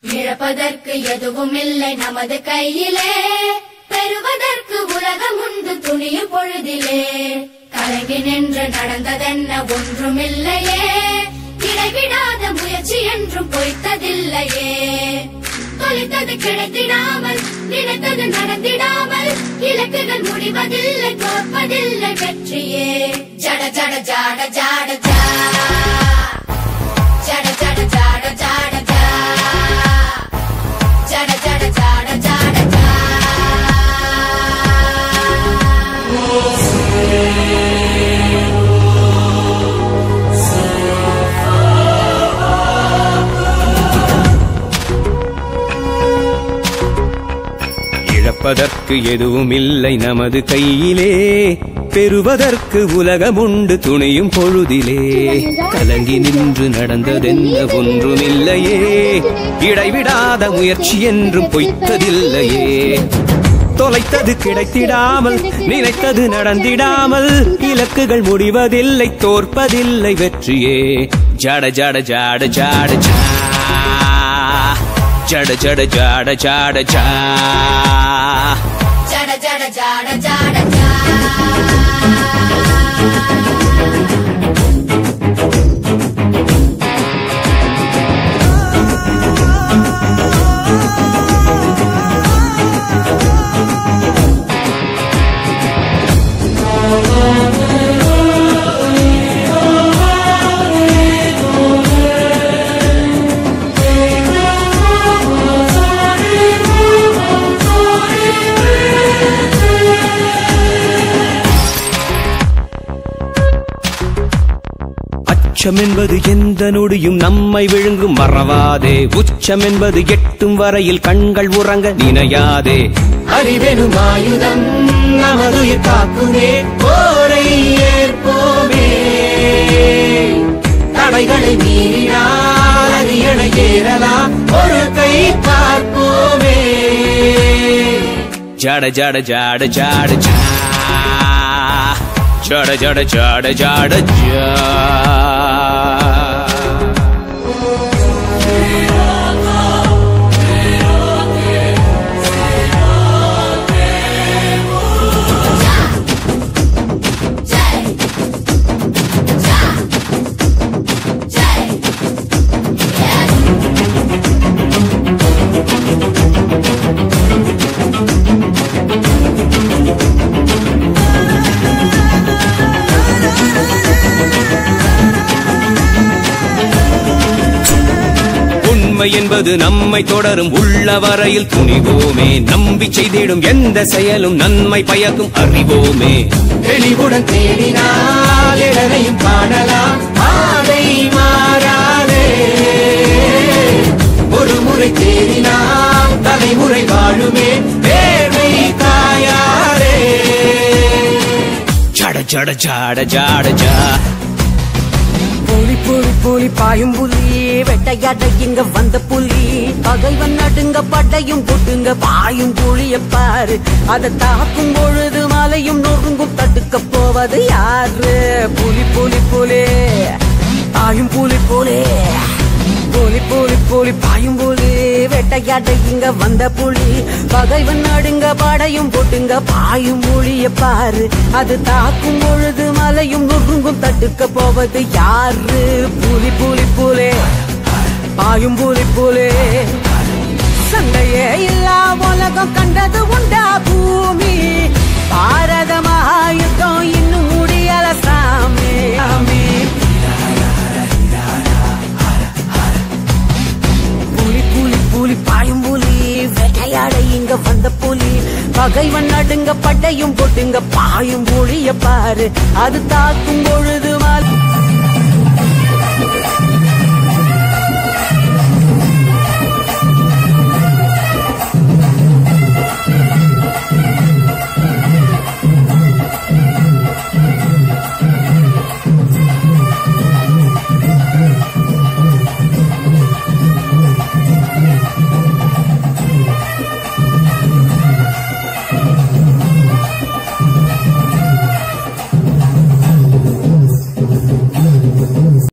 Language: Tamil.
இழப்பதற்கு எதுவும் இல்லை நமது கையிலே பெறுவதற்கு உலகம் உண்டு துணியும் பொழுதிலே கலங்கி நின்று நடந்ததென்ன ஒன்றுமில்லையே இடைவிடாத முயற்சி என்றும் பொய்த்ததில்லையே தொலைத்தது கிடைத்திடாமல் நினைத்தது நடந்திடாமல் இலக்குகள் முடிவதில்லை தோற்பதில்லை வெற்றியே ஜட ஜட ஜாட ஜாட ஜா ஜட ஜட ஜாட ஜாட ஜா ஜட ஜட ஜாட ஜாட ஜா இழப்பதற்கு எதுவும் இல்லை நமது கையிலே பெறுவதற்கு உலகமுண்டு துணியும் பொழுதிலே கலங்கி நின்று நடந்ததென்ன ஒன்றுமில்லையே இடைவிடாத முயற்சி என்றும் பொய்த்ததில்லையே தொலைத்தது கிடைத்திடாமல் நினைத்தது நடந்திடாமல் இலக்குகள் முடிவதில்லை தோற்பதில்லை வெற்றியே ஜட ஜட ஜாட ஜாட ஜா ஜட ஜட ஜாட ஜாட ஜா ஜட ஜட ஜாட ஜாட ஜா அச்சம் என்பது எந்த நொடியும் நம்மை விழுங்கும் மறவாதே உச்சம் என்பது எட்டும் வரையில் கண்கள் உறங்க நினையாதே அறிவெனும் ஆயுதம் நமதுயிர் காக்குமே போரை ஏற்போமே தடைகளை மீறினால் அரியணை ஏறலாம் ஒரு கை பார்ப்போமே ஜட ஜட ஜாட ஜாட ஜா ஜட ஜட ஜாட ஜாட ஜா ஜெய் ஜா ஜெய் உண்மை என்பது நம்மை தொடரும் உள்ள வரையில் துணிவோமே நம்பி செய்திடும் எந்த செயலும் நன்மை பயக்கும் அறிவோமே தெளிவுடன் தேடினால் எதனையும் காணலாம் பாதை மாறாதே ஒரு முறை தேடினால் தலைமுறை வாழுமே தேவை காயாரே ஜட ஜட ஜாட ஜாட ஜா புலி புலி புலி பாயும் புலி வெட்டையாட இங்க வந்த புலி பகைவன் நடுங்க பட்டையும் போட்டுங்க பாயும் புலிய பாரு அதை தாக்கும் பொழுது மலையும் நொறுங்கும் தடுக்க போவது யாரு புலி புலி புலி பாயும் புலி புலி புலி புலி புலி பாயும் புலி வேட்டையாட இங்க வந்த புலி பகைவன் நடுங்க படையும் போட்டுங்க பாயும் புலிய பாரு அது தாக்கும் பொழுது மலையும் நொறுங்கும் தடுக்க போவது யாரு புலி புலி புலே பாயும் புலி புலே சண்டையே இல்லா உலகம் கண்டது உண்டா பூமி பாரத மகாயுத்தம் இன்னும் முடியல சாமி சாமி புலி புலி புலி பாயும் புலி வேட்டையாட இங்க வந்த புலி பகைவன் நடுங்க பட்டையும் போட்டுங்க பாயும் புலிய பாரு அது தாக்கும் பொழுது மல்